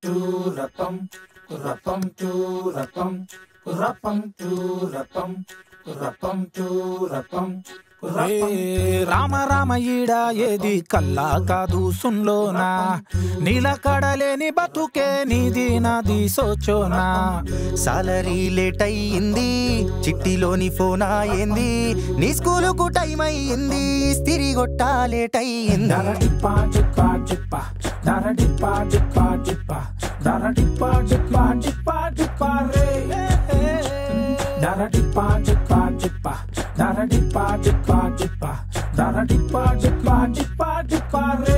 rapam, rapam tu rapam, rapam tu rapam, rapam tu rapam, ఏ రామ రామ ఈడ ఏది కల్లా కాదు సున్లోనా నీలకడలేని బతుకే నీది నాది సోచోనా సాలరీ లేట్ అయ్యింది చిట్టిలోని ఫోన్ అయింది నీ స్కూలుకు టైం అయ్యింది స్తిరి కొట్టా లేట్ అయ్యింది dara dipa dipa dipa, dara dipa dipa dipa, dara dipa dipa dipa dipa re. Dara dipa dipa dipa, dara dipa dipa dipa, dara dipa dipa dipa dipa re.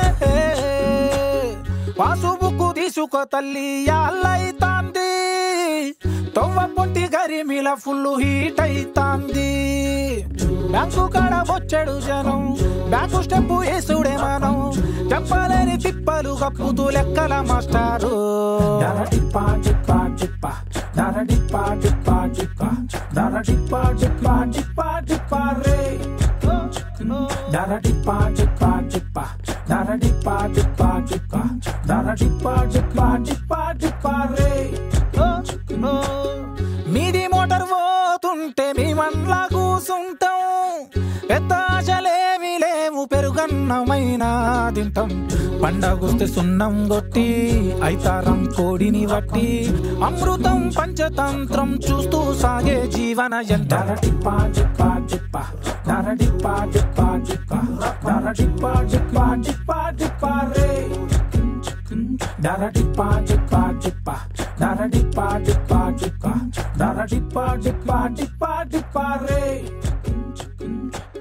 Passbook తీసుకో తల్లి యాళ్ళైతాంది తొవ్వ పొంటి గరిమిల full heat అయితాంది bank కాడ వచ్చాడు జనం బ్యాంకు స్టెప్ వేసుడే మనం చెప్పలేని తిప్పలు కప్పుతూ లెక్కల మాస్టారు Dara dipa dipa dipa, dara dipa dipa dipa, dara dipa dipa dipa dipa re. Dara dipa dipa dipa, dara dipa dipa dipa, dara dipa dipa dipa dipa re. మీది motor పోతుంటే మేమన్లా కూసుంటాం పెద్ద ఆశలేమి లేవు పెరుగన్నమైనా తింటాం పండగొస్తే సున్నం కొట్టి ఐతారం కోడిని వట్టి అమృతం పంచతంత్రం చూస్తూ సాగే జీవన యంత్రం Dara dipa dipa dipa, dara dipa dipa dipa, dara dipa dipa dipa dipa re. Dara dipa dipa dipa, dara dipa dipa dipa, dara dipa dipa dipa dipa re.